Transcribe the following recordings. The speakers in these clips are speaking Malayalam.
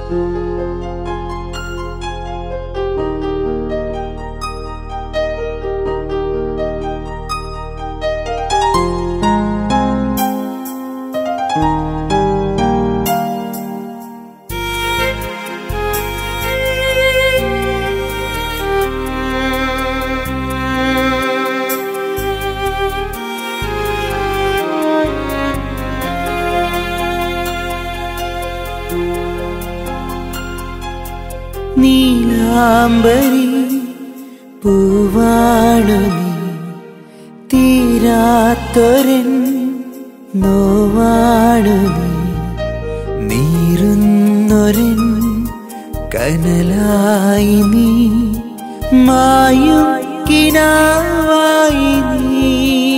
നീലാംബരി പൂവാണു നീ തീരാത്തൊരൻ നോവാണു നീ നീറുന്നൊരൻ കനലായി നീ മായും കിനാവായി നീ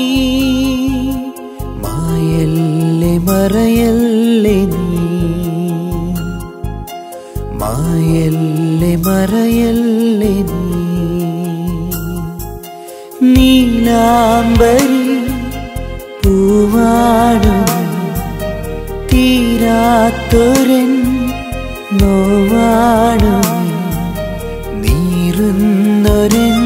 മായല്ലേ മറയല്ലേ നീ മായല്ലേ മറയല്ലേ നീ നീലാംബരി പൂവാണു നീ തീരാത്തൊരൻ നോവാണു നീ നീറുന്നൊരൻ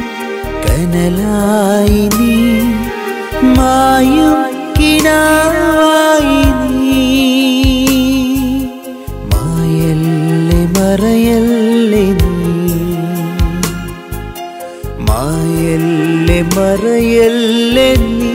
കനലായി നീ മായും കിനാവായി നീ മായല്ലേ മറയല്ലേ നീ മായല്ലേ മറയല്ലേ നീ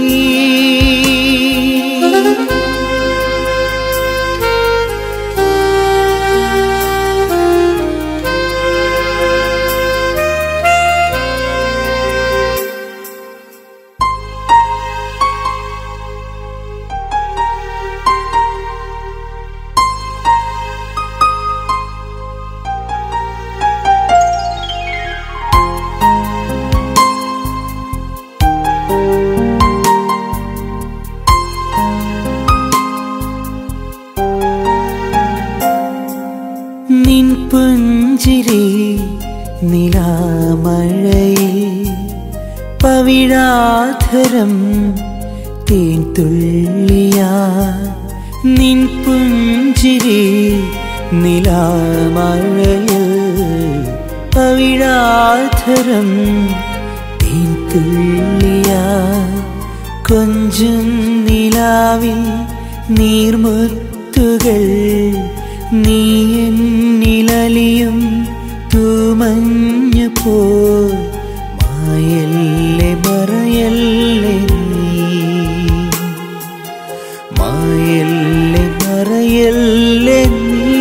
നിൻ പുഞ്ചിരി നിലാമഴയിൽ പവിഴാധരം തേൻ തുള്ളിയാ നിൻ പുഞ്ചിരി നിലാമഴയിൽ പവിഴാധരം തേൻ തുള്ളിയാ കൊഞ്ചും നിലാവിൽ നീർമുത്തുകൾ നീ എന്നിലലിയും തൂമഞ്ഞു പോ മായല്ലേ മറയല്ലേ നീ മായല്ലേ മറയല്ലേ നീ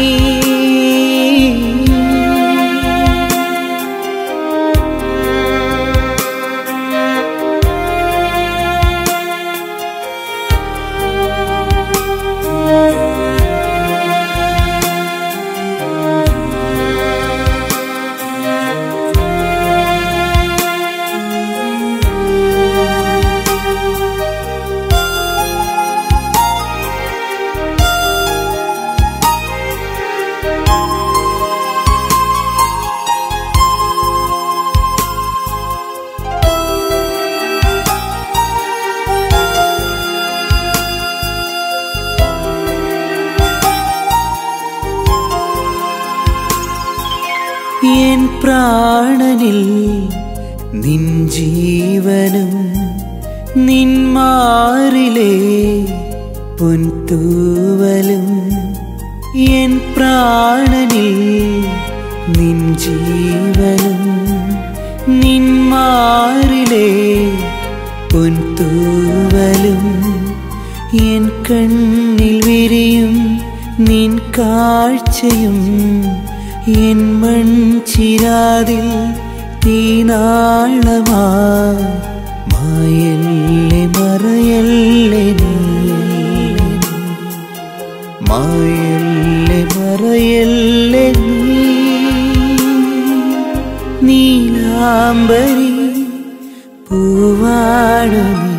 എൻ പ്രാണനിൽ നിൻ ജീവനും നിൻ മാറിലെ പൊൻതൂവലും എൻ പ്രാണനിൽ നിൻ ജീവനും നിൻ മാറിലെ പൊൻതൂവലും എൻ കണ്ണിൽ വിരിയും നിൻ കാഴ്ചയും എൻ മൺചിരാതിൽ തീനാളമാ മായല്ലേ മറയല്ലേ നീ മായല്ലേ മറയല്ലേ നീ നീലാംബരി പൂവാണു നീ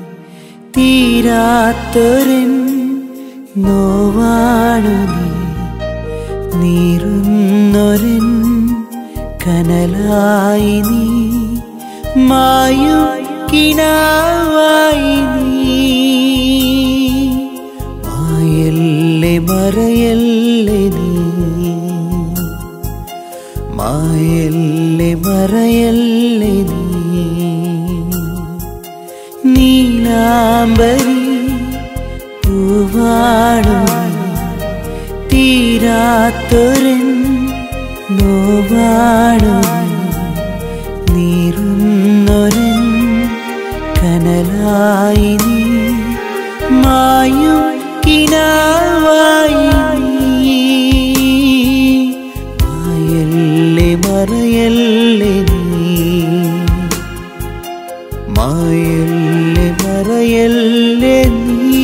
തീരാത്തൊരൻ നോവാണു നീ നീറുന്നൊരൻ കനലായി നീ മായുക്കിനാവായി നീ മായല്ലേ മറയല്ലേ നീ നീലാംബരി പൂവാണു തീരാത്തൊരൻ നോവാണു നീറുന്നൊരൻ കനലായി നീ മായും കിനാവായി നീ. മായല്ലേ മറയല്ലേ നീ മായല്ലേ മറയല്ലേ നീ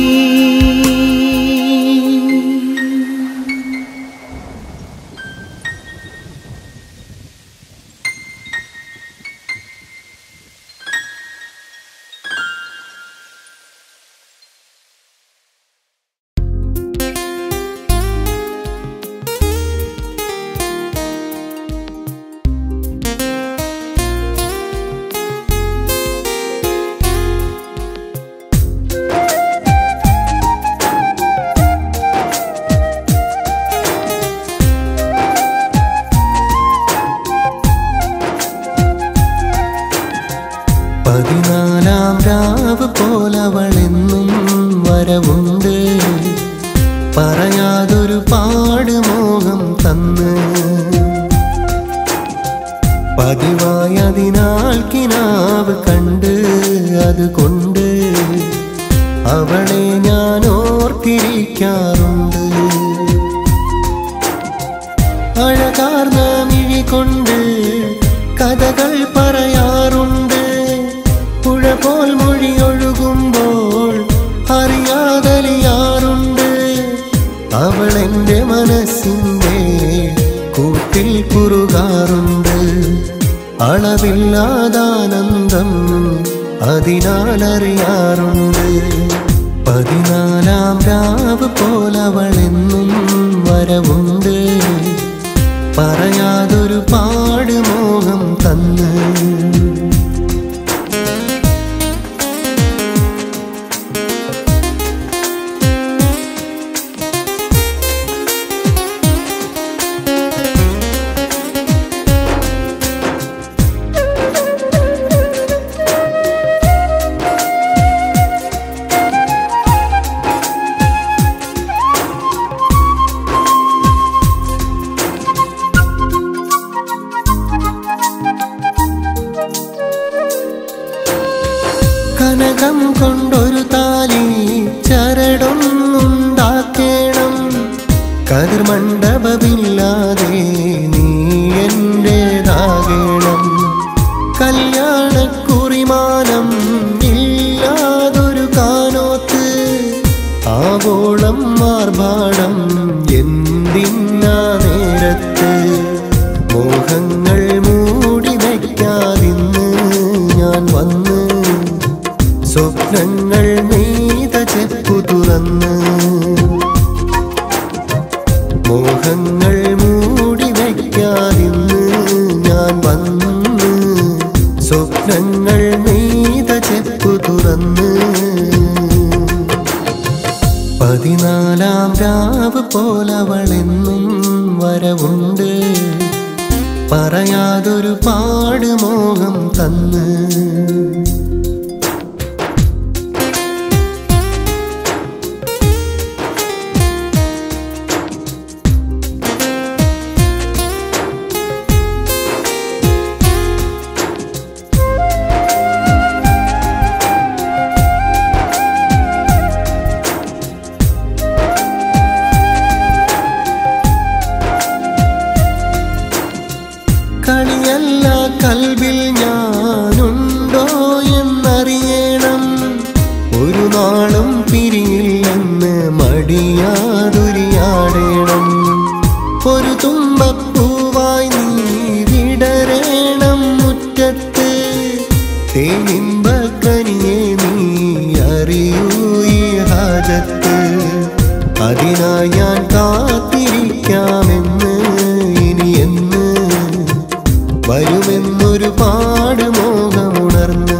പതിനാലാം രാവ് പോലവളെന്നും വരവുണ്ട് പറയാതൊരു പാട് മോഹം തന്ന് പതിവായതിനാൽ കിനാവ് കണ്ട് അതുകൊണ്ട് അവളെ ഞാൻ ഓർത്തിരിക്കാറുണ്ട് അഴകാർന്ന മിഴി കൊണ്ട് കഥകൾ പറയാറുണ്ട് പുഴ പോൽ മൊഴിയൊഴുകുമ്പോൾ അറിയാതലിയാറുണ്ട് അവൾ എൻ്റെ മനസ്സിൻ്റെ കൂട്ടിൽ കുറുകാറുണ്ട് അളവില്ലാതാനന്ദം അതിനാലറിയാറുണ്ട് പതിനാലാം രാവ് പോലവളെന്നും വരവുണ്ട് പറയാതൊരു പാട് മോഹം തന്ന് കനകം കൊണ്ടൊരു താലി ചരടൊന്നുണ്ടാക്കേണം കതിർമണ്ഡപമില്ലാതെ നീ എന്റേതാകേണം കല്യാണക്കുറിമാനം ഇല്ലാതൊരു കാനോത്ത് ആവോളം മാർഭാടം എന്തിന്നാ നേരത്ത് മോഹങ്ങൾ മൂടി വയ്ക്കാതിന്ന് ഞാൻ വന്ന് സ്വപ്നങ്ങൾ നെയ്ത ചെപ്പു തുറന്ന് മോഹങ്ങൾ മൂടി വയ്ക്കാതിന്ന് ഞാൻ വന്ന് സ്വപ്നങ്ങൾ നെയ്ത ചെപ്പു തുറന്ന് പതിനാലാം രാവ് പോലവളെന്നും വരവുണ്ട് പറയാതൊരു പാട് മോഹം തന്ന് കളിയല്ല കൽവിൽ ഞാനുണ്ടോ എന്നറിയണം ഒരു നാളും പിരിയില്ലെന്ന് മടിയാതുരിയാടേണം ഒരു തുമ്പപ്പൂവായി നീ വിടരേണം മുറ്റത്ത് തേനിമ്പക്കനിയെ നീ അറിയൂ ഈ ഹാജത്ത് അതിനായി ഞാൻ കാത്തിരിക്കാമെന്ന് ഇനി എന്ന് വരുമെന്നൊരു പാട് മോഹമുണർന്ന്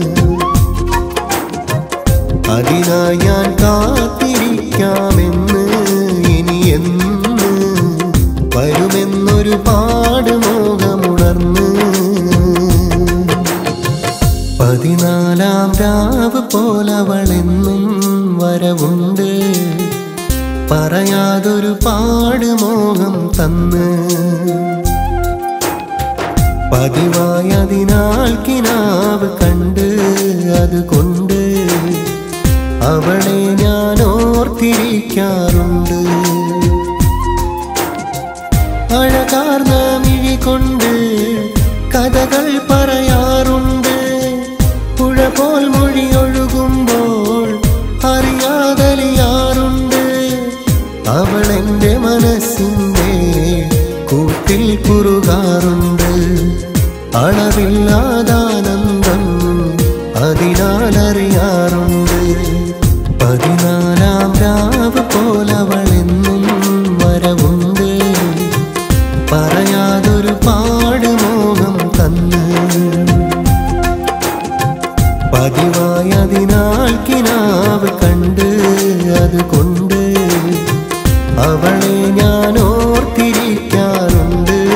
അതിനായി ഞാൻ കാത്തിരിക്കാമെന്ന് ഇനി എന്ന് വരുമെന്നൊരു പാട് മോഹമുണർന്ന് പതിനാലാം രാവ് പ്രാവ് പോലവളെന്നും വരവുണ്ട് പറയാതൊരു പാട് മോഹം തന്ന് പതിവായതിനാൽ കിനാവ് കണ്ട് അതുകൊണ്ട് അവളെ ഞാൻ ഓർത്തിരിക്കാറുണ്ട് അഴകാർന്ന മിഴി കൊണ്ട് കഥകൾ പറയാറുണ്ട് പുഴ പോൽ മൊഴി ഒഴുകുമ്പോൾ അറിയാതലിയാറുണ്ട് അവൾ എൻ്റെ മനസ്സിൻ്റെ കൂട്ടിൽ കുറുകാറുണ്ട് അളവില്ലാതാനന്ദം അതിനാലറിയാറുണ്ട് പതിനാലാം രാവ് പോലവളെന്നും വരവുണ്ട് പറയാതൊരു പാട് മോഹം തന്ന് പതിവായതിനാൽ കിനാവ് കണ്ട് അതുകൊണ്ട് അവളെ ഞാൻ ഓർത്തിരിക്കാറുണ്ട്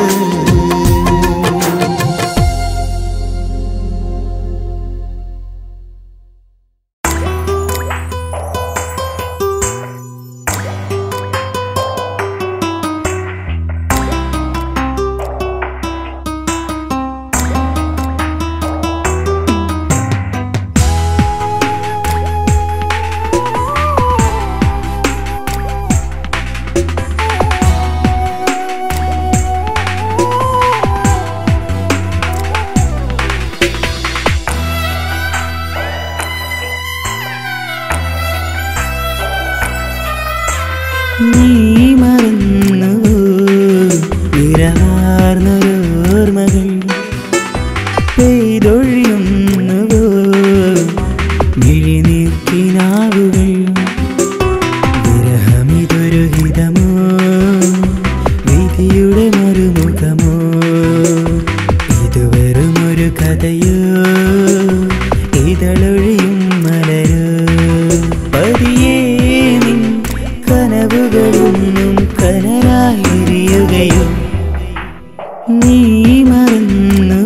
നീ മറന്നു നിറവാർന്നോർമകൾ പെയ്തൊഴിയുന്നുവോ മിഴിനീക്കിനാവുകൾ വിരഹമിതൊരു ഹിതമോ വിധിയുടെ മറുമുഖമോ ഇത് വെറുമൊരു കഥയോ ഇതളൊഴിയും മലരോ പതിയേ നിൻ കനവുകളൊന്നും കനലായിരിയുകയോ നീ മറന്നു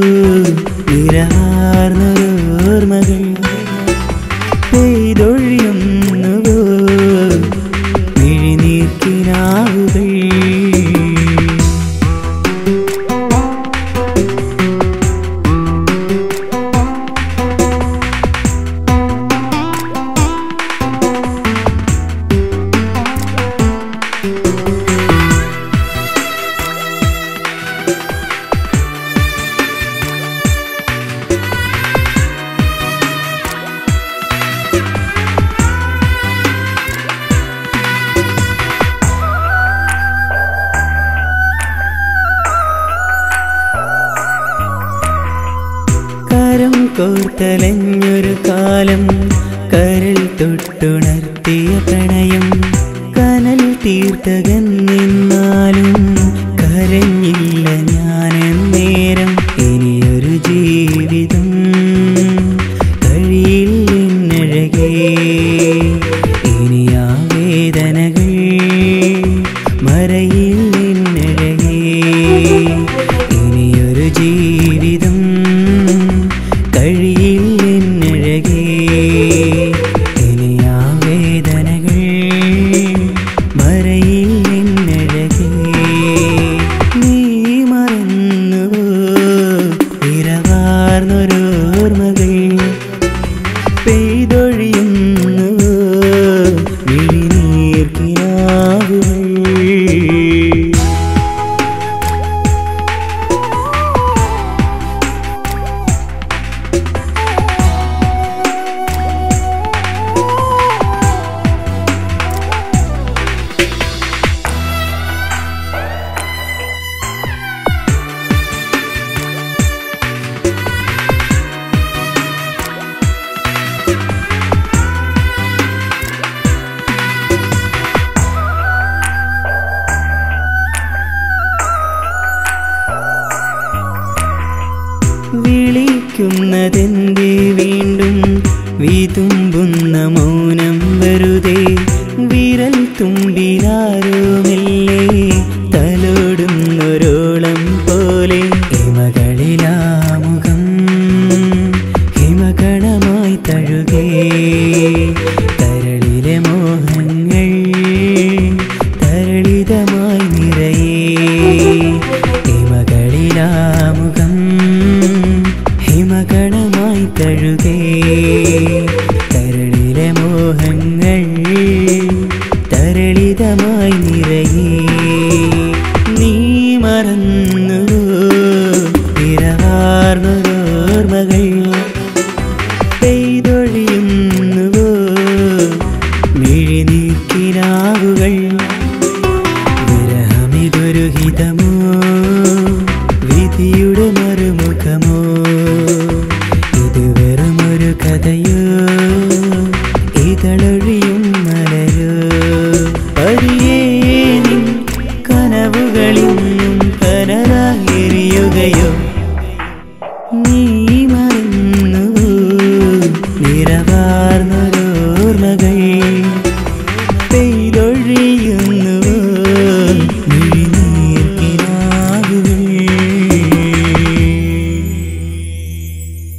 നിരാർന്നോർമകൾ പെയ്തൊഴിയുന്നുവോ മിഴിനീർക്കിനാവുകൾ കരം കോർത്തലഞ്ഞൊരു കാലം കരൽ തൊട്ടുണർത്തിയ പ്രണയം കനൽ തീർത്തകന്നിന്നാലും കരഞ്ഞില്ല ഞാനെന്നേരം ഇനിയൊരു ജീവിതം കഴിയില്ലെന്നഴകേ ഇനി ആ വേദനകൾ മറയില്ലെന്നഴകേ ഇനിയൊരു ജീവിതം കഴിയില്ലെന്നഴകേ ഇനി ആ വേദനകൾ മറയില്ലെന്നഴകേ നീ മറന്നു ഇരവാർന്നൊരോർമകൾ പെയ്തൊഴിയുന്നു മിഴിനീർക്കിനാവുകൾ വിളിക്കുന്നതെന്തേ വീണ്ടും വിതുമ്പുന്ന മൗനം വെറുതെ വിരൽ തുമ്പിലാരോ മെല്ലെ തലോടുന്നൊരോളം പോലെ ഹിമകളിലാമുഖം ഹിമകണമായി തഴു കരളിലെ മോഹങ്ങൾ തരളിതമായി നിറയേ ഹിമകളിലാമുഖം ഹിമകണമായി തഴുകേ കരളിലെ മോഹങ്ങൾ തരളിതമായി നിറയേ നീ മറന്നു നിറവാർന്നോർമകൾ പെയ്തൊഴിയുന്നുവോ മിഴിനീക്കിനാവുകൾ വിരഹമിതൊരു ഹിതമോ വിധിയുടെ മറുമുഖമോ ഇത് വെറുമൊരു കഥയോ ഇതളൊഴിയും മലരോ പതിയേ നിൻ കനവുകളിന്നും കനലായെറിയുകയോ നീ മറന്നു നിറവാർന്നോർമകൾ പെയ്തൊഴിയുന്നു മിഴിനീർക്കിനാവുകൾ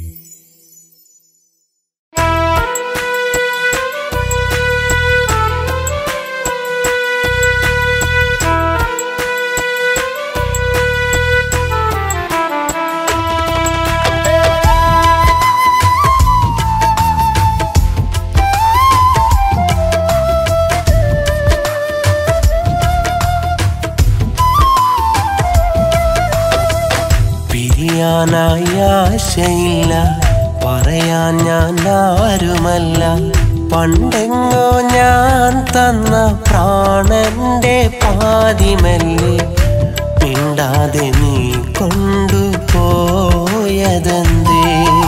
പിരിയാനായി ആശയില്ല പറയാൻ ഞാൻ ആരുമല്ല പണ്ടെങ്ങോ ഞാൻ തന്ന പ്രാണന്റെ പാതിമല്ലേ മിണ്ടാതെ നീ കൊണ്ടുപോയതെന്തേ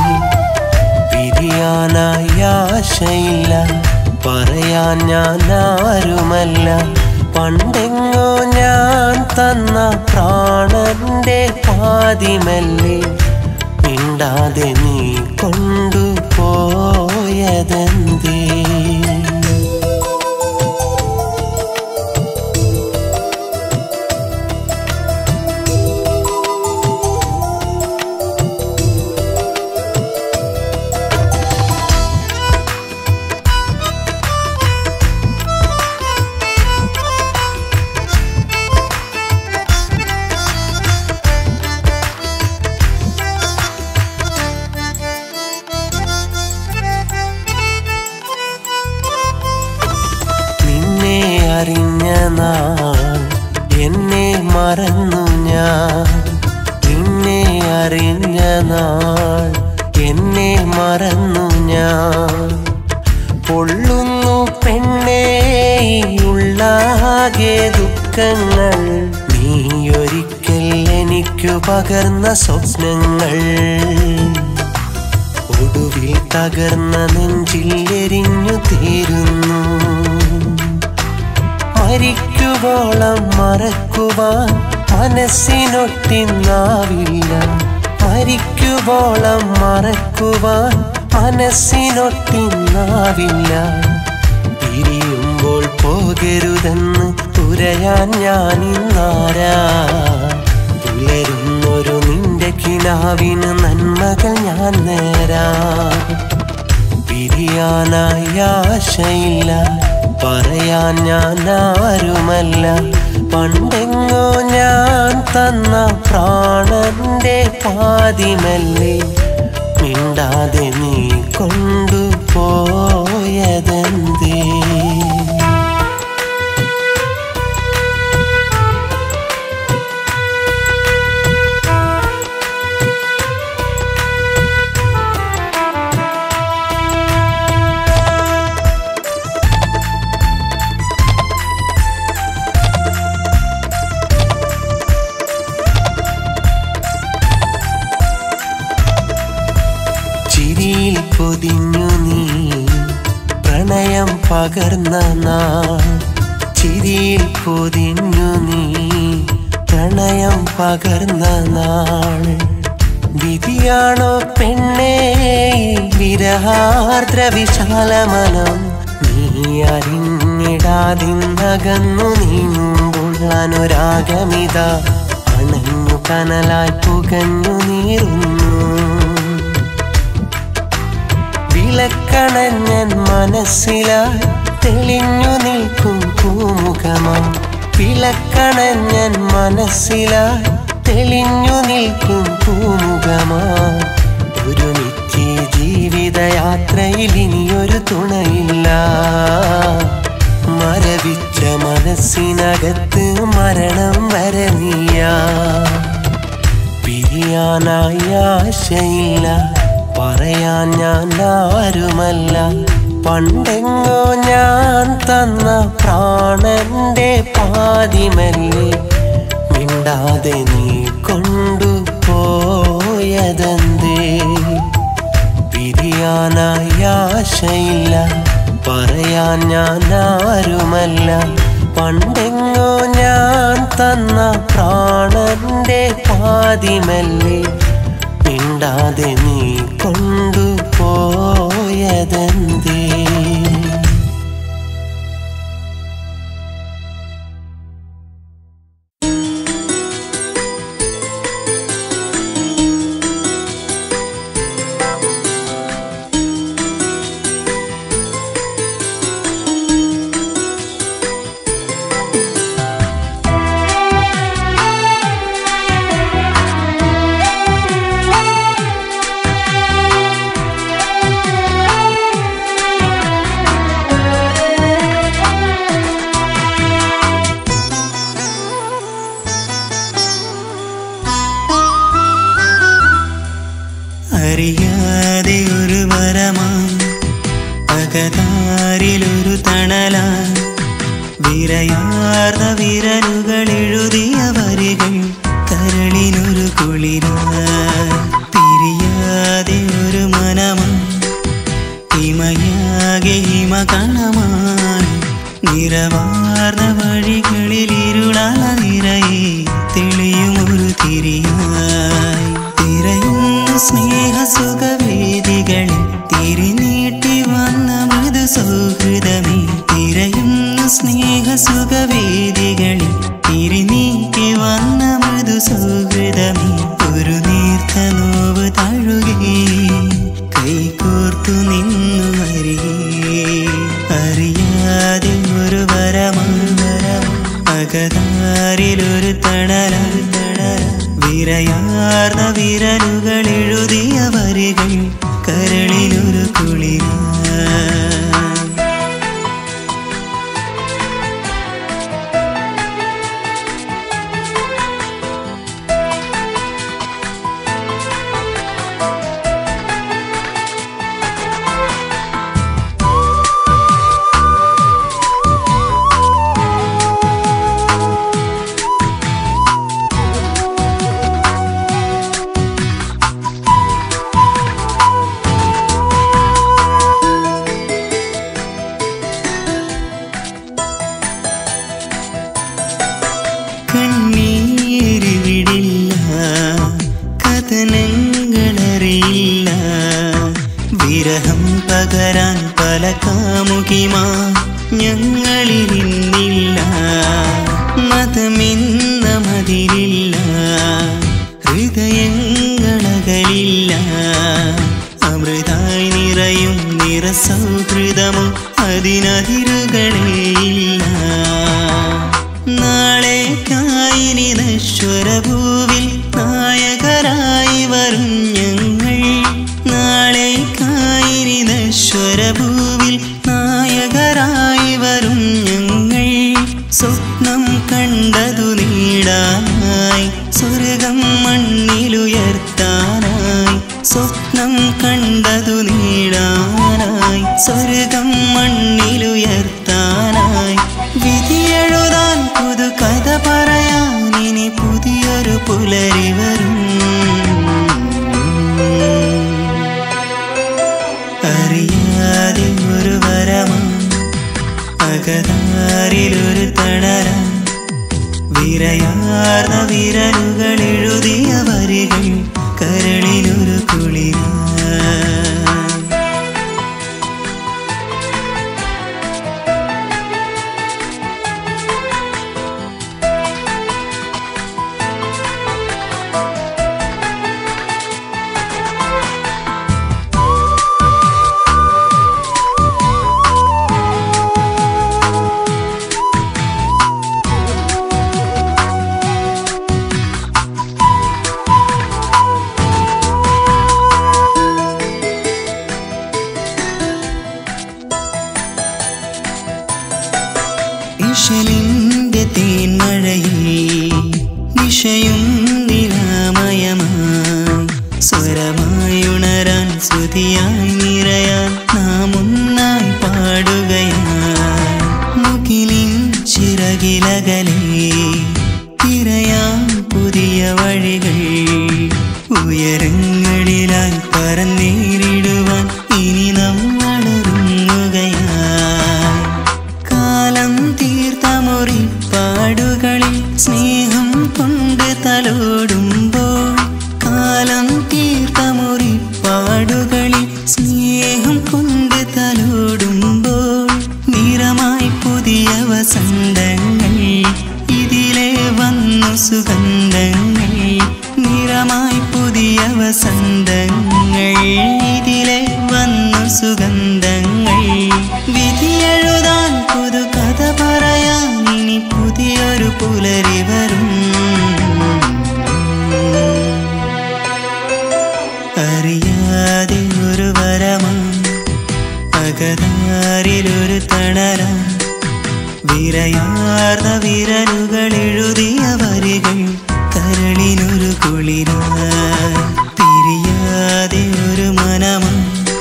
പിരിയാനായി ആശയില്ല പറയാൻ ഞാൻ ആരുമല്ല പണ്ടെങ്ങോ ഞാൻ തന്ന പ്രാണന്റെ പാതിമല്ലേ മിണ്ടാതെ നീ കൊണ്ടുപോയതെന്തേ നിന്നെ അറിഞ്ഞ നാൾ എന്നെ മറന്നു ഞാൻ നിന്നെ അറിഞ്ഞ നാൾ എന്നെ മറന്നു ഞാൻ പൊള്ളുന്നു പെണ്ണേ ഈ ഉള്ളാകെ ദുഃഖങ്ങൾ നീയൊരിക്കൽ എനിക്കു പകർന്ന സ്വപ്നങ്ങൾ ഒടുവിൽ തകർന്ന നെഞ്ചിൽ എരിഞ്ഞു തീരുന്നു മരിക്കുവോളം മറക്കുവാൻ മനസ്സിനൊട്ടിന്നാവില്ല മരിക്കുവോളം മറക്കുവാൻ മനസ്സിനൊട്ടിന്നാവില്ല പിരിയുമ്പോൾ പോകരുതെന്ന് തുരയാൻ ഞാൻ ഇന്നാരാ പുലരുന്നൊരു നിന്റെ കിനാവിന് നന്മകൾ ഞാൻ നേരാ പിരിയാനായി ആശയില്ല പറയാൻ ഞാൻ ആരുമല്ല പണ്ടെങ്ങോ ഞാൻ തന്ന പ്രാണന്റെ പാതിമല്ലേ മിണ്ടാതെ നീ കൊണ്ടുപോയതെന്തേ ചിരിയിൽ പൊതിഞ്ഞു നീ പ്രണയം പകർന്ന നാൾ ചിരിയിൽ പൊതിഞ്ഞു നീ പ്രണയം പകർന്ന നാൾ വിധിയാണോ പെണ്ണേ ഈ വിരഹാർദ്ര വിശാലമനം നീ അറിഞ്ഞിടാതിന്നകന്നു നീങ്ങുമ്പോൾ അനുരാഗമിത അണഞ്ഞു കനലായി പുകഞ്ഞു നീറുന്നു വിലക്കണഞ്ഞൻ മനസ്സിലായി തെളിഞ്ഞു നിൽക്കും പൂമുഖമാം വിലക്കണഞ്ഞൻ മനസ്സിലായി തെളിഞ്ഞു നിൽക്കും പൂമുഖമാ ഒരു നിത്യ ജീവിതയാത്രയിൽ ഇനിയൊരു തുണയില്ല മരവിച്ച മനസ്സിനകത്ത് മരണം വരെ നീയാ പിരിയാനായി ആശയില്ല പറയാൻ ഞാൻ ആരുമല്ല പണ്ടെങ്ങോ ഞാൻ തന്ന പ്രാണന്റെ പാതിമല്ലേ മിണ്ടാതെ നീ കൊണ്ടുപോയതെന്തേ പിരിയാനായി ആശയില്ല പറയാൻ ഞാൻ ആരുമല്ല പണ്ടെങ്ങോ ഞാൻ തന്ന പ്രാണന്റെ പാതിമല്ലേ മിണ്ടാതെ നീ കൊണ്ടുപോയതെന്തേ അറിയാതെ ഒരു വരമാ അകതാരിലൊരു തണല വിരയാർന്ന വിരലുകൾ എഴുതിയ വരികൾ കരളിനൊരു കുളിര പിരിയാതെ ഒരു മനമാ ഹിമയാകെ ഹിമ കണമായി നിറവാർന്ന വഴികളിൽ ഇരുളാല നിറയെ തെളിയും ഒരു തിരിയായി തിരയുന്നു സ്നേഹ സുഖവേദികളിൽ തിരിനീട്ടി വന്ന മൃദു സൗഹൃദമേ തിരയുന്നു സ്നേഹ സുഖവേദികളിൽ തിരിനീട്ടി വന്ന മൃദു സൗഹൃദമേ ഒരു നീർത്ത നോവ് തഴുകേ കൈകോർത്തു നിന്നു വരികേ അറിയാതെ ഒരു വരമാണ് അകതാരിലൊരു തണല വിരയാർന്ന വിരലുകൾ എഴുതിയ വരികൾ കരളിലൊരു കുളിര കണ്ണീരിവിടില്ല കഥനങ്ങളറിയില്ല വിരഹം പകരാൻ പല കാമുകിമാ ഞങ്ങളിലിന്നില്ല മതമെന്ന മതിലില്ല ഹൃദയങ്ങളകലില്ല അമൃതായി നിറയും നിറസൗഹൃദമോ അതിനതിരുകളേയില്ല നാളേക്കായിനി നശ്വരഭൂവിൽ നായകരായി വരും ഞങ്ങൾ നാളേക്കായിനി നശ്വരഭൂവിൽ നായകരായി വരും ഞങ്ങൾ സ്വപ്നം കണ്ടതു നീടാനായി സ്വർഗം മണ്ണിലുയർത്താനായി സ്വപ്നം കണ്ടതു നീടാനായി സ്വർഗം മണ്ണിലുയർത്താനായി വിധിയെഴുതാൻ പുതു കഥ പറയാൻ ഇനി പുതിയൊരു പുലരി വരും അറിയാതെ ഒരു വരമാ അകതാരിലൊരു തണല വിരയാർന്ന വിരലുകൾ എഴുതിയ വരികൾ കരളിലൊരു കുളിര ഇശലിന്റെ തേന്മഴയിൽ നിശയും നിരാമയമായി സ്വരമായി ഉണരാൻ ശ്രുതിയായി നിറയാൻ നാം ഒന്നായി പാടുകയായി മുകിലിൻ ചിറകിലകലേ തിരയാം പുതിയ വഴികൾ ഉയരങ്ങളിലായി പറന്നേരിടുവാൻ ഇനി നമ്മളൊരുങ്ങുകയായി കാലം തീർത്ത മുറിപ്പാടുകളിൽ സ്നേഹം കൊണ്ട് തലോടുമ്പോൾ കാലം തീർത്ത മുറിപ്പാടുകളിൽ സ്നേഹം കൊണ്ട് തലോടുമ്പോൾ നിറമായി പുതിയ വസന്തങ്ങൾ ഇതിലെ വന്നു സുഗന്ധങ്ങൾ നിറമായി പുതിയ വസന്തങ്ങൾ ഇതിലെ വന്നു സുഗന്ധങ്ങൾ വിധിയെഴുതാൻ പുതു കഥ പറയാൻ ഇനി പുതിയൊരു പുലരി വരും അറിയാതെ ഒരു വരമാ അകതാരിലൊരു തണല വിരയാർന്ന വിരലുകൾ എഴുതിയ വരികൾ കരളിനൊരു കുളിരായി തിരിയാതെ ഒരു മനമാ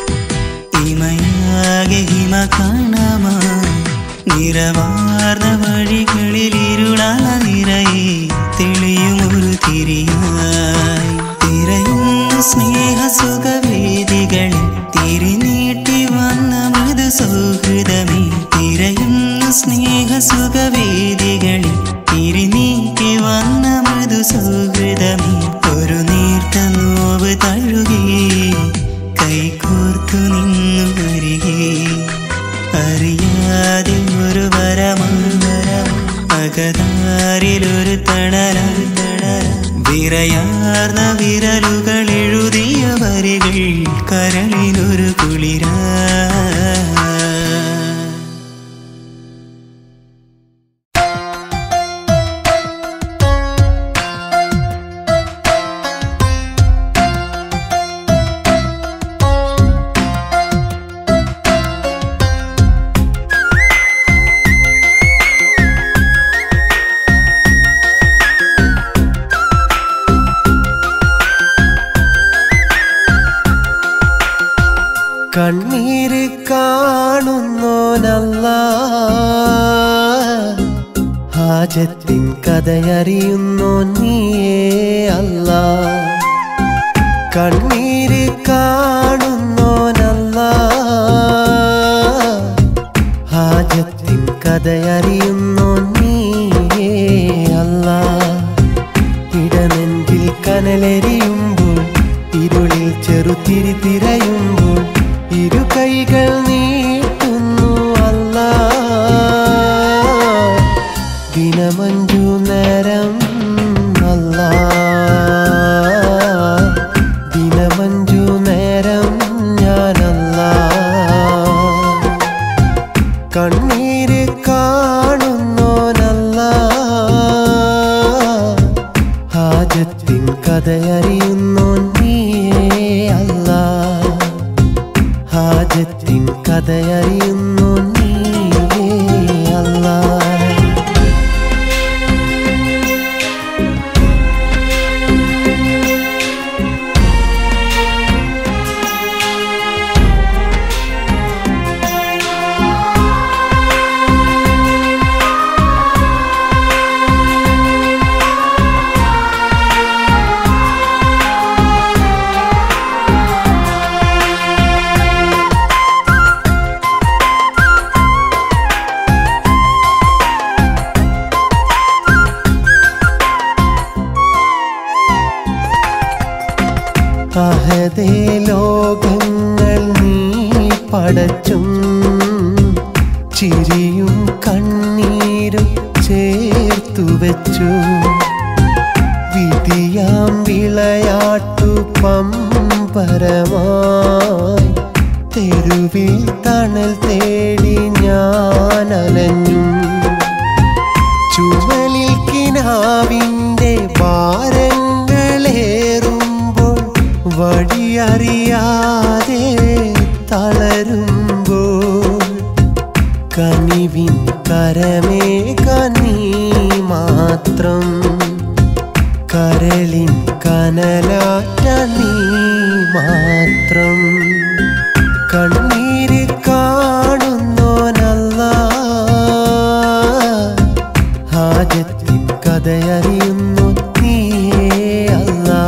ഇമയാകെ ഹിമ കാണാമാ നിറവാർന്ന വഴികളിൽ ഇരുളാല നിറയെ തെളിയും ഒരു തിരിയായി തിരയുന്ന സ്നേഹ സുഖവേദികളിൽ തിരിനീട്ടി വന്ന മൃദു സൗഹൃദമേ തിരയുന്ന സ്നേഹ സുഖവേദികളിൽ തിരിനീട്ടി വന്ന മൃദു സൗഹൃദമേ ഒരു നീർത്ത നോവ് തഴുകി കൈകോർത്തു നിന്നു വരികേ അറിയാതെ ഒരു വരമൊരു വരം അകതാരിലൊരു തണല തണല വിറയാർന്ന വിരലുകൾ എഴുതിയ വരികൾ കരളിനൊരു കുളിരാ കണ്ണീര് കാണുന്നോനല്ല ഹാജത്തിൻ കഥയറിയുന്നോ നീയേ അല്ല കണ്ണീര് കാണുന്നോനല്ല ഹാജത്തിൻ കഥയറിയുന്നോ നീയേ അല്ല ഇടനെഞ്ചിൽ കനലെരിയുമ്പോൾ ഇരുളിൽ ചെറുതിരി തിരയുമ്പോൾ ഇരു കൈകൾ നീട്ടുന്നു അല്ല ദിനമഞ്ചു നേരം അല്ല ദിനമഞ്ചു നേരം ഞാനല്ല കണ്ണീര് കാണുന്നോനല്ല ഹാജത്തിൻ കഥയറിയുന്നോ നീയേ അല്ല ഹാജത്തിൻ കഥയറിയുന്നോ നീയേ അല്ല അഹദേ ലോകങ്ങൾ നീ പടച്ചും ചിരിയും കണ്ണീരും ചേർത്തു വെച്ചു വിധിയാം വിളയാട്ടു പമ്പരമായി തെരുവിൽ തണൽ തേടി ഞാൻ അലഞ്ഞു ചുമലിൽ കിനാവിൻ്റെ ഭാരങ്ങളേറുമ്പോൾ വഴിയറിയാതെ തളരുമ്പോൾ കനിവിൻ കരമേകാൻ നീ മാത്രം കരളിൻ കനലാറ്റ നീ മാത്രം കണ്ണീര് കാണുന്നോനല്ല ഹാജത്തിൻ കഥയറിയുന്നു നീയേ അല്ലാ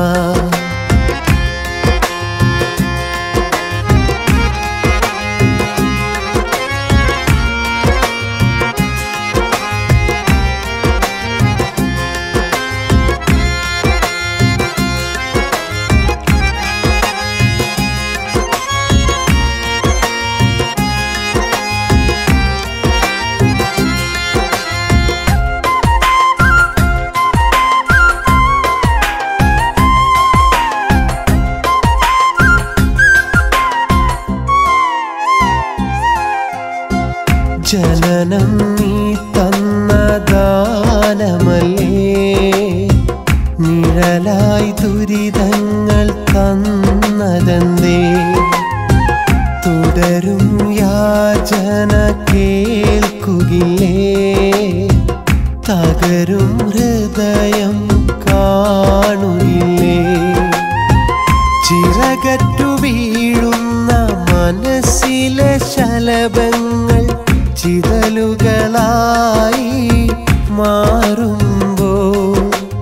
ജനനം നീ തന്ന ദാനമല്ലേ നിഴലായി ദുരിതങ്ങൾ തന്നതെന്തേ തുടരും യാചന കേൾക്കുകില്ലേ തകരും ഹൃദയം കാണുകില്ലേ ചിറകറ്റു വീഴുന്ന മനസ്സിലെ ശലഭങ്ങൾ ചിതലുകളായി മാറുമ്പോൾ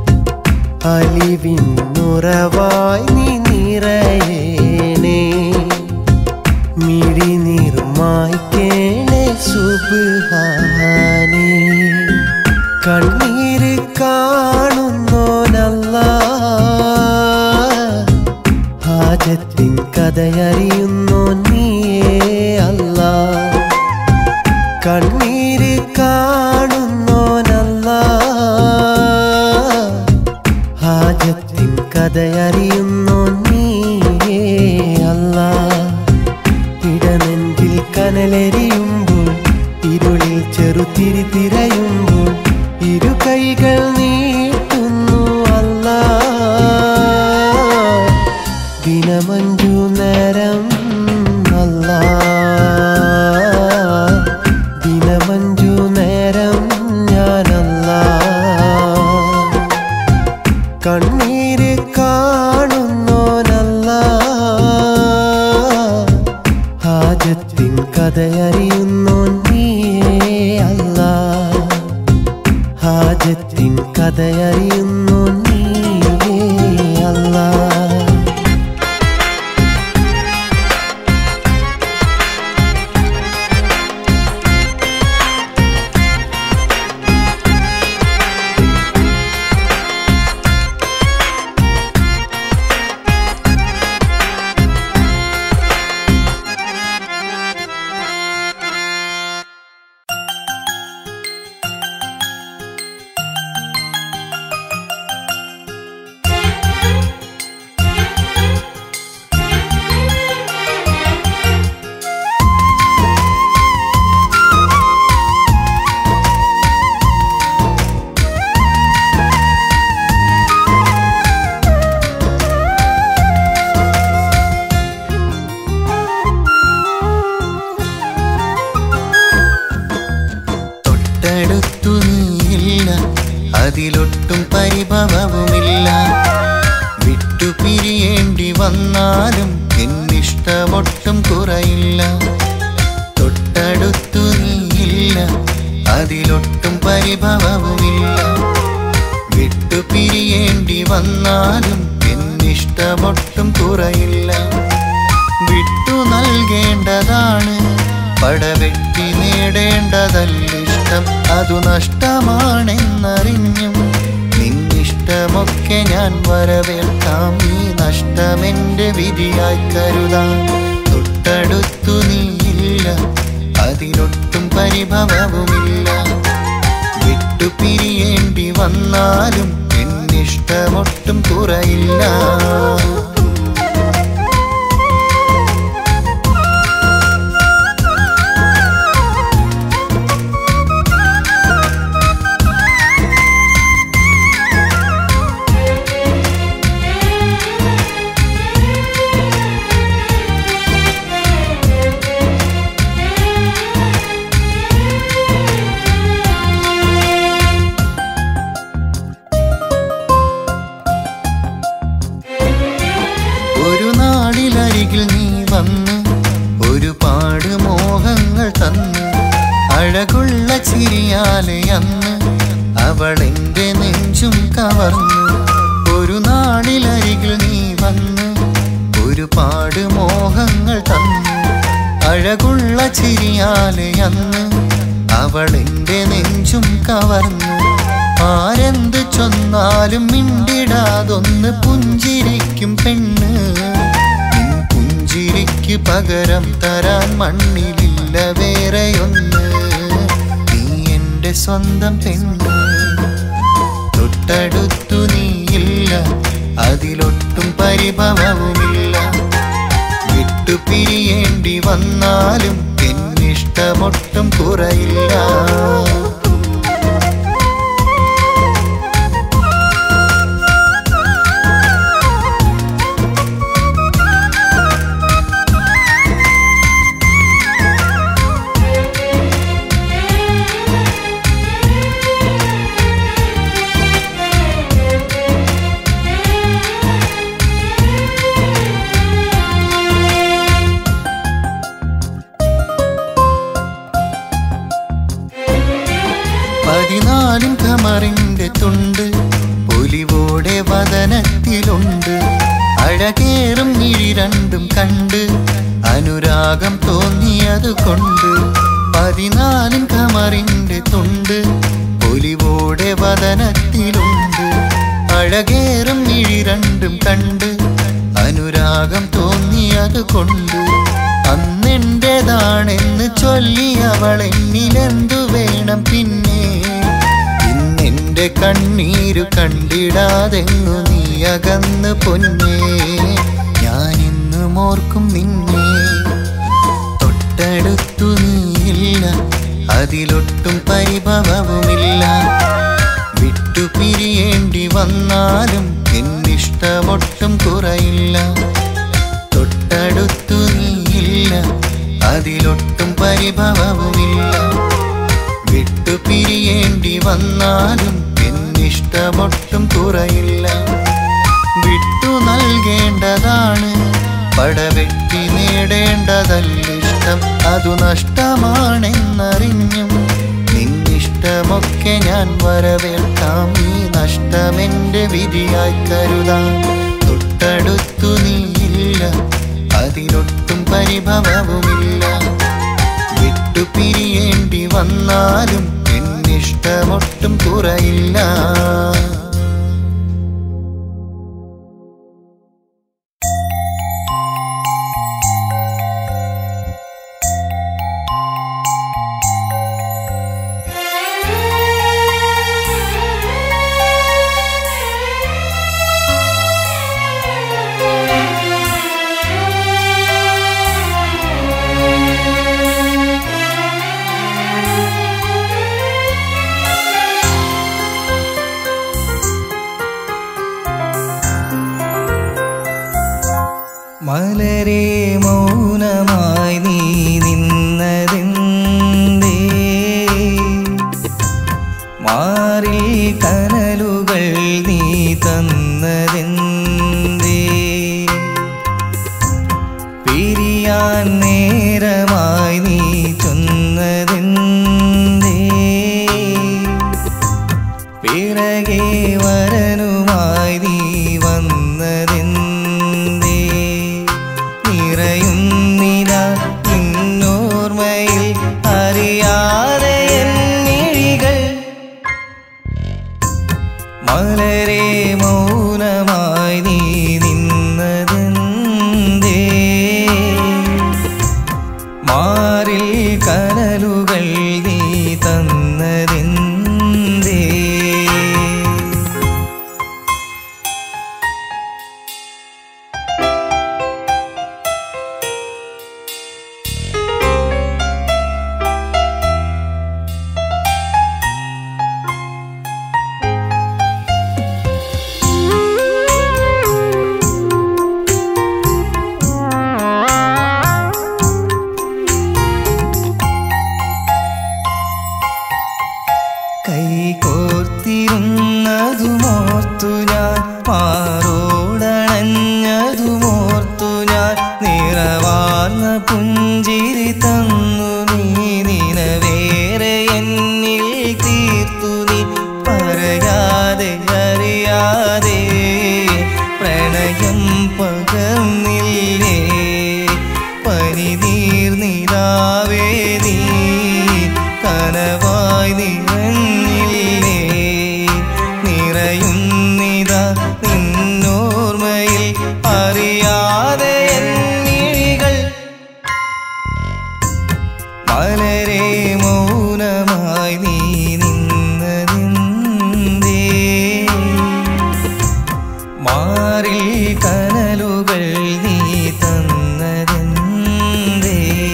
അലിവിന്നുറവായി നീ നിറയേണേ മിഴി നിർമായിക്കേണേ സുബാനേ കണ്ണീര് കാണുന്നോനല്ല ഹാജത്തിൻ കഥയറിയുന്നോ നീയേ അല്ല കണ്ണീര് കാണുന്നോനല്ല ഹാജത്തിൻ കഥയറിയുന്നോ നീയേ അല്ല ഇടനെഞ്ചിൽ കനലെരിയുമ്പോൾ ഇരുളിൽ ചെറുതിരി തിരയുമ്പോൾ ഇരു കൈകൾ നീട്ടുന്നു അല്ല ദിനമഞ്ചു നേരം അല്ല ദിനമഞ്ചു നേരം ഞാനല്ല കണ്ണീര് കാണുന്നോനല്ല ഹാജത്തിൻ കഥയറിയുന്നോ നീയേ അല്ല ഹാജത്തിൻ കഥയറിയുന്നോ നീയേ അല്ല തൊട്ടടുത്തു നീയില്ല അതിലൊട്ടും പരിഭവവുമില്ല വിട്ടുപിരിയേണ്ടി വന്നാലും എന്നിഷ്ടമൊട്ടും കുറയില്ല തൊട്ടടുത്തു നീയില്ല അതിലൊട്ടും പരിഭവവുമില്ല വിട്ടുപിരിയേണ്ടി വന്നാലും എന്നിഷ്ടമൊട്ടും കുറയില്ല വിട്ടു നൽകേണ്ടതാണ് പടവെട്ടി നേടേണ്ടതല്ലിഷ്ടം അതു നഷ്ടമാണെന്നറിഞ്ഞും നിന്നിഷ്ടമൊക്കെ ഞാൻ വരവേൽക്കാം ഈ നഷ്ടമെന്റെ വിധിയായി കരുതാം തൊട്ടടുത്തു നീയില്ല അതിലൊട്ടും പരിഭവവുമില്ല വിട്ടുപിരിയേണ്ടി വന്നാലും എന്നിഷ്ടമൊട്ടും കുറയില്ല Thank you. അഴകുള്ള ചിരിയാലെ അന്ന് അവൾ എന്റെ നെഞ്ചും കവർന്നു ഒരു നാളിലരികിൽ നീ വന്ന് ഒരുപാട് മോഹങ്ങൾ തന്നു അഴകുള്ള ചിരിയാലെ അന്ന് അവൾ എന്റെ നെഞ്ചും കവർന്നു ആരെന്ത് ചൊന്നാലും മിണ്ടിടാതൊന്ന് പുഞ്ചിരിക്കും പെണ്ണ് നിൻ പുഞ്ചിരിക്ക് പകരം തരാൻ മണ്ണിലില്ല വേറെയൊന്ന് നീ എന്റെ സ്വന്തം പെണ്ണ് തൊട്ടടുത്തു നീയില്ല അതിലൊട്ടും പരിഭവവുമില്ല വിട്ടുപിരിയേണ്ടി വന്നാലും എന്നിഷ്ടമൊട്ടും കുറയില്ല പതിനാലും ഖമറിന്റെ തുണ്ട് പൊലിവോടെ വദനത്തിലുണ്ട് അഴകേറും ഇഴി രണ്ടും കണ്ട് അനുരാഗം തോന്നിയത് കൊണ്ട് പതിനാലും ഖമറിന്റെ തുണ്ട് പൊലിവോടെ വദനത്തിലുണ്ട് അഴകേറും ഇഴി രണ്ടും കണ്ട് അനുരാഗം തോന്നിയത് കൊണ്ട് അന്നെന്റേതാണെന്ന് ചൊല്ലി അവൾ എന്നിലെന്തു വേണം പിന്നെ ഇന്നെന്റെ കണ്ണീരു കണ്ടിടാതെങ്ങു നീ അകന്ന് പൊന്നേ ഞാൻ ഇന്നും ഓർക്കും നിന്നെ തൊട്ടടുത്തു നീയില്ല അതിലൊട്ടും പരിഭവവുമില്ല വിട്ടുപിരിയേണ്ടി വന്നാലും എന്നിഷ്ടമൊട്ടും കുറയില്ല തൊട്ടടുത്തു നീയില്ല അതിലൊട്ടും പരിഭവവുമില്ല വിട്ടുപിരിയേണ്ടി വന്നാലും എന്നിഷ്ടമൊട്ടും കുറയില്ല വിട്ടു നൽകേണ്ടതാണ് പടവെട്ടി നേടേണ്ടതല്ലിഷ്ടം അതു നഷ്ടമാണെന്നറിഞ്ഞും നിന്നിഷ്ടമൊക്കെ ഞാൻ വരവേൽക്കാം ഈ നഷ്ടമെന്റെ വിധിയായി കരുതാം തൊട്ടടുത്തു നീയില്ല അതിലൊട്ടും പരിഭവവുമില്ല വിട്ടുപിരിയേണ്ടി വന്നാലും എന്നിഷ്ടമൊട്ടും കുറയില്ല മലരെ മൗനമായി നീ നിന്നതെന്തേ മാറിൽ കനലുകൾ നീ തന്നതെന്തേ പിരിയാൻ നേരമായി നീ ചൊന്നതെന്തേ പിറകെ വരനുമായി നീ വന്നതെന്തേ നിറയുന്നില ഇന്നോർമ്മയിൽ അറിയാതെ എന്നിഴികൾ മലരെ മൗനമായി നീ നിന്നതെന്തേ മാറിൽ കനലുകൾ നീ തന്നതെന്തേ കൈ കോർത്തിരുന്നതുമോർത്തു ഞാൻ മാറോടണഞ്ഞതുമോർത്തു ഞാൻ നിറവാർന്ന പുഞ്ചിരി തന്നു നീ നിനവേറെ മൗനമായി നീ നിന്നതിന്തേ മാറിൽ കനലുകൾ നീ തന്നതെന്തേ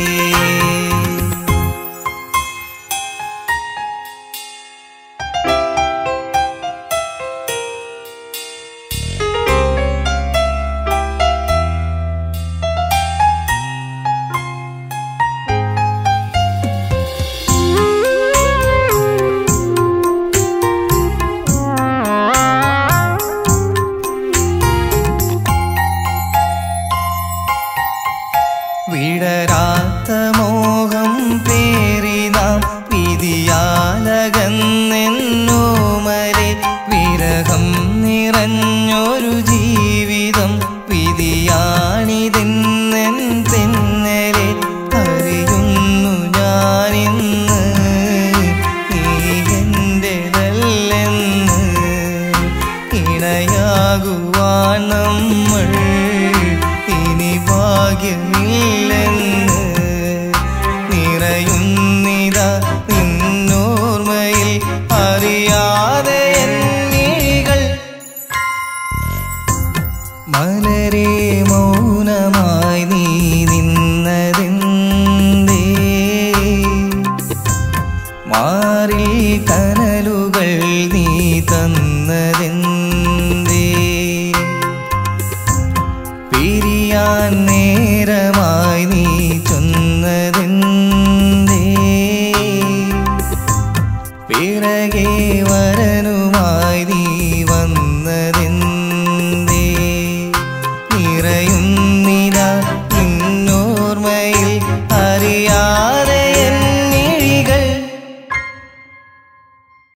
വിടരാത്ത മോഹം പേറി നാം വിധിയാലകന്നെന്നോമരെ വിരഹം നിറഞ്ഞൊരു ജീവിതം വിധിയാണിതെന്നെൻ തെന്നലെ അറിയുന്നു ഞാനിന്ന് നീ എന്റേതല്ലെന്ന് ഇണയാകുവാൻ നമ്മൾ ഇനി ഭാഗ്യമില്ലെന്ന് നിറയുന്നിത നിന്നോർമ്മയിൽ അറിയാതെ എന്നിഴികൾ മലരെ മൗനമായി നീ നിന്നതെന്തേ മാറിൽ കനലുകൾ നീ തന്നതെന്തേ പിരിയാൻ നേരമായി നീ ചൊന്നതെന്തേ പിറകെ വരനുമായി നീ വന്നതെന്തേ നിറയുന്നിത